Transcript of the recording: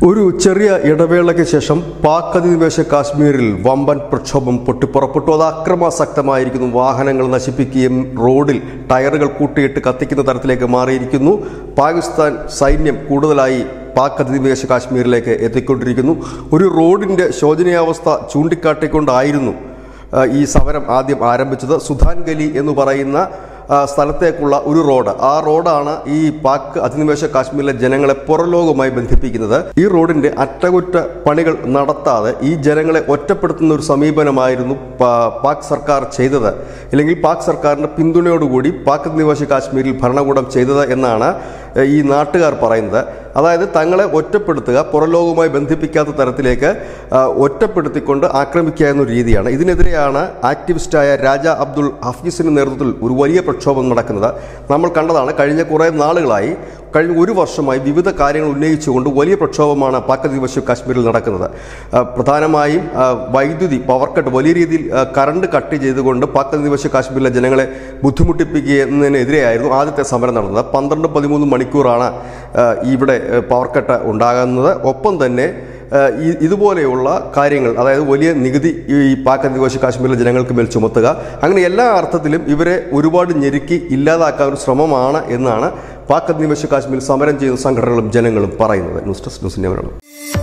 ഒരു ചെറിയ ഇടവേളയ്ക്ക് ശേഷം പാക് അധിനിവേശ കാശ്മീരിൽ വമ്പൻ പ്രക്ഷോഭം പൊട്ടിപ്പുറപ്പെട്ടു അത് അക്രമാസക്തമായിരിക്കുന്നു വാഹനങ്ങൾ നശിപ്പിക്കുകയും റോഡിൽ ടയറുകൾ കൂട്ടിയിട്ട് കത്തിക്കുന്ന തരത്തിലേക്ക് മാറിയിരിക്കുന്നു പാകിസ്ഥാൻ സൈന്യം കൂടുതലായി പാക് അധിനിവേശ കാശ്മീരിലേക്ക് എത്തിക്കൊണ്ടിരിക്കുന്നു ഒരു റോഡിൻ്റെ ശോചനീയാവസ്ഥ ചൂണ്ടിക്കാട്ടിക്കൊണ്ടായിരുന്നു ആ, ഈ സമരം ആദ്യം ആരംഭിച്ചത് സുധാൻ ഗലി എന്ന് പറയുന്ന ആ, സ്ഥലത്തേക്കുള്ള ഒരു റോഡ് ആ റോഡാണ് ഈ പാക് അധിനിവേശ കാശ്മീരിലെ ജനങ്ങളെ പുറലോകവുമായി ബന്ധിപ്പിക്കുന്നത് ഈ റോഡിന്റെ അറ്റകുറ്റ പണികൾ നടത്താതെ ഈ ജനങ്ങളെ ഒറ്റപ്പെടുത്തുന്ന ഒരു സമീപനമായിരുന്നു പാ- പാക് സർക്കാർ ചെയ്തത് അല്ലെങ്കിൽ പാക് സർക്കാരിന്റെ പിന്തുണയോടുകൂടി പാക് അധിനിവേശ കാശ്മീരിൽ ഭരണകൂടം ചെയ്തത് എന്നാണ് ഏഹ്, ഈ നാട്ടുകാർ പറയുന്നത് അതായത് തങ്ങളെ ഒറ്റപ്പെടുത്തുക പുറലോകവുമായി ബന്ധിപ്പിക്കാത്ത തരത്തിലേക്ക് ആ, ഒറ്റപ്പെടുത്തിക്കൊണ്ട് ആക്രമിക്കുക എന്നൊരു രീതിയാണ് ഇതിനെതിരെയാണ് ആക്ടിവിസ്റ്റായ രാജ അബ്ദുൾ ഹഫീസിന്റെ നേതൃത്വത്തിൽ ഒരു വലിയ പ്രക്ഷോഭം നടക്കുന്നത് നമ്മൾ കണ്ടതാണ് കഴിഞ്ഞ കുറേ നാളുകളായി കഴിഞ്ഞ ഒരു വർഷമായി വിവിധ കാര്യങ്ങൾ ഉന്നയിച്ചുകൊണ്ട് വലിയ പ്രക്ഷോഭമാണ് പാക് അധിനിവേശ കാശ്മീരിൽ നടക്കുന്നത് ആ, പ്രധാനമായും ആ, വൈദ്യുതി പവർ കട്ട് വലിയ രീതിയിൽ ആ, കറണ്ട് കട്ട് ചെയ്തുകൊണ്ട് പാക് അധിനിവേശ കാശ്മീരിലെ ജനങ്ങളെ ബുദ്ധിമുട്ടിപ്പിക്കുന്നതിനെതിരെയായിരുന്നു ആദ്യത്തെ സമരം നടന്നത് പന്ത്രണ്ട് പതിമൂന്ന് മണിക്കൂറാണ് ആ, ഇവിടെ ആ, പവർ കട്ട് ഉണ്ടാകുന്നത് ഒപ്പം തന്നെ ആ, ഈ ഇതുപോലെയുള്ള കാര്യങ്ങൾ അതായത് വലിയ നികുതി ഈ പാക് അധിനിവേശ കാശ്മീരിലെ ജനങ്ങൾക്ക് മേൽ ചുമത്തുക അങ്ങനെ എല്ലാ അർത്ഥത്തിലും ഇവരെ ഒരുപാട് ഞെരുക്കി ഇല്ലാതാക്കാൻ ഒരു ശ്രമമാണ് എന്നാണ് പാക് അധിനിവേശ കാശ്മീരിൽ സമരം ചെയ്യുന്ന സംഘടനകളും ജനങ്ങളും പറയുന്നത് ന്യൂസ് ഡെസ്ക് ന്യൂസിൻ്റെ മലയാളം